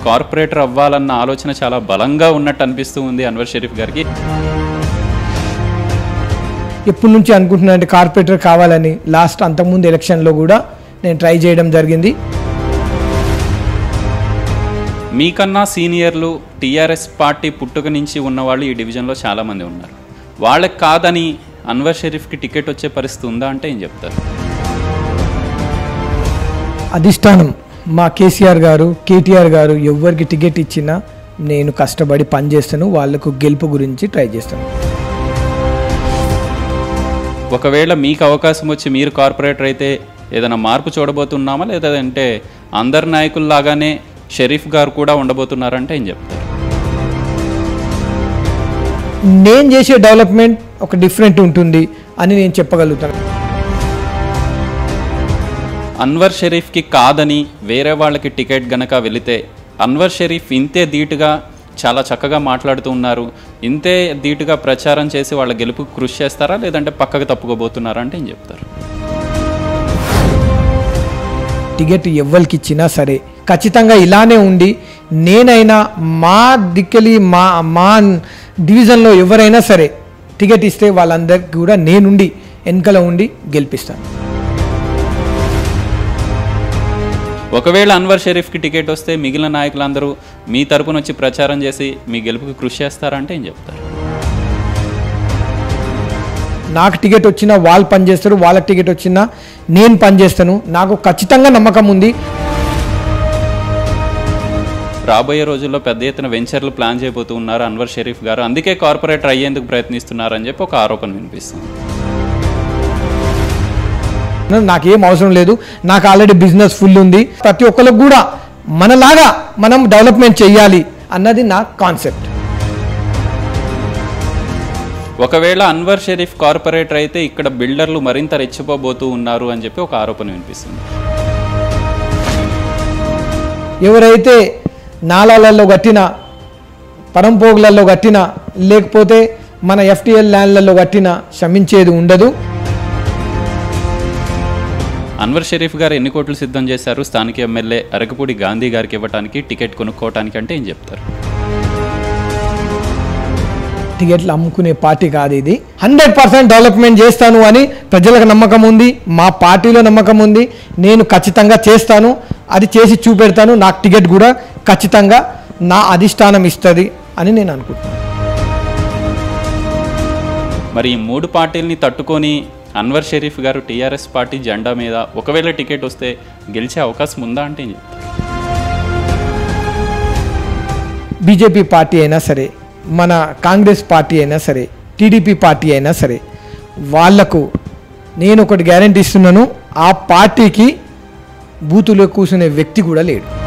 corporator అవ్వాలన్న ఆలోచన చాలా బలంగా ఉన్నట్టు అనిపిస్తూ ఉంది అన్వర్ షరీఫ్ గారికి ఎప్పటి నుంచి అనుకుంటున్నా అంటే కార్పొరేటర్ కావాలని లాస్ట్ అంతకుముందు ఎలక్షన్లో కూడా నేను ట్రై చేయడం జరిగింది మీకన్నా సీనియర్లు టీఆర్ఎస్ పార్టీ పుట్టుక నుంచి ఉన్నవాళ్ళు ఈ డివిజన్లో చాలామంది ఉన్నారు వాళ్ళకి కాదని అన్వర్ షరీఫ్కి టికెట్ వచ్చే పరిస్థితి ఉందా అంటే ఏం చెప్తారు అధిష్టానం మా కేసీఆర్ గారు కేటీఆర్ గారు ఎవరికి టికెట్ ఇచ్చినా నేను కష్టపడి పనిచేస్తాను వాళ్ళకు గెలుపు గురించి ట్రై చేస్తాను ఒకవేళ మీకు అవకాశం వచ్చి మీరు కార్పొరేటర్ అయితే ఏదైనా మార్పు చూడబోతున్నామా లేదంటే అందరు నాయకుల్లాగానే షరీఫ్ గారు కూడా ఉండబోతున్నారంటే ఏం చెప్తారు నేను చేసే డెవలప్మెంట్ ఒక డిఫరెంట్ ఉంటుంది అని నేను చెప్పగలుగుతాను అన్వర్ షరీఫ్కి కాదని వేరే వాళ్ళకి టికెట్ గనక వెళితే అన్వర్ షరీఫ్ ఇంతే ధీటుగా చాలా చక్కగా మాట్లాడుతూ ఉన్నారు ఇంతే ధీటుగా ప్రచారం చేసి వాళ్ళ గెలుపు కృషి చేస్తారా లేదంటే పక్కకు తప్పుకోబోతున్నారా అంటే ఏం చెప్తారు టికెట్ ఎవ్వరికి ఇచ్చినా సరే ఖచ్చితంగా ఇలానే ఉండి నేనైనా మా దిక్కలి మా మా డివిజన్లో ఎవరైనా సరే టికెట్ ఇస్తే వాళ్ళందరికీ కూడా నేనుండి వెనకల ఉండి గెలిపిస్తాను ఒకవేళ అన్వర్ షరీఫ్కి టికెట్ వస్తే మిగిలిన నాయకులందరూ మీ తరపున వచ్చి ప్రచారం చేసి మీ గెలుపుకి కృషి చేస్తారంటే ఏం చెప్తారు నాకు టికెట్ వచ్చినా వాళ్ళు పనిచేస్తారు వాళ్ళకి టికెట్ వచ్చినా నేను పనిచేస్తాను నాకు ఖచ్చితంగా నమ్మకం ఉంది రాబోయే రోజుల్లో పెద్ద ఎత్తున వెంచర్లు ప్లాన్ చేయబోతూ ఉన్నారు అన్వర్ షరీఫ్ గారు అందుకే కార్పొరేటర్ అయ్యేందుకు ప్రయత్నిస్తున్నారని చెప్పి ఒక ఆరోపణ వినిపిస్తుంది నాకేం అవసరం లేదు నాకు ఆల్రెడీ బిజినెస్ ఫుల్ ఉంది ప్రతి ఒక్కరికి కూడా మనలాగా మనం డెవలప్మెంట్ చేయాలి అన్నది నా కాన్సెప్ట్ ఒకవేళ అన్వర్ షరీఫ్ కార్పొరేటర్ అయితే ఇక్కడ బిల్డర్లు మరింత రెచ్చిపోబోతూ ఉన్నారు అని చెప్పి ఒక ఆరోపణ వినిపిస్తుంది ఎవరైతే నాలాలలో కట్టిన పరంపోగులలో కట్టిన లేకపోతే మన ఎఫ్టిఎల్ ల్యాండ్లలో కట్టిన క్షమించేది ఉండదు అన్వర్ షరీఫ్ గారు ఎన్ని కోట్లు సిద్ధం చేశారు స్థానిక ఎమ్మెల్యే అరకపూడి గాంధీ గారికి ఇవ్వడానికి టికెట్ కొనుక్కోవటానికి అంటే ఏం చెప్తారు టికెట్లు అమ్ముకునే పార్టీ కాదు ఇది హండ్రెడ్ పర్సెంట్ డెవలప్మెంట్ చేస్తాను అని ప్రజలకు నమ్మకం ఉంది మా పార్టీలో నమ్మకం ఉంది నేను ఖచ్చితంగా చేస్తాను అది చేసి చూపెడతాను నాకు టికెట్ కూడా ఖచ్చితంగా నా అధిష్టానం ఇస్తుంది అని నేను అనుకుంటున్నాను మరి ఈ మూడు పార్టీలని తట్టుకొని అన్వర్ షరీఫ్ గారు టీఆర్ఎస్ పార్టీ జెండా మీద ఒకవేళ టికెట్ వస్తే గెలిచే అవకాశం ఉందా అంటే ఏం చెప్తారు బీజేపీ పార్టీ అయినా సరే మన కాంగ్రెస్ పార్టీ అయినా సరే టీడీపీ పార్టీ అయినా సరే వాళ్లకు నేను ఒకటి గ్యారంటీ ఇస్తున్నాను ఆ పార్టీకి బూతులో కూర్చునే వ్యక్తి కూడా లేడు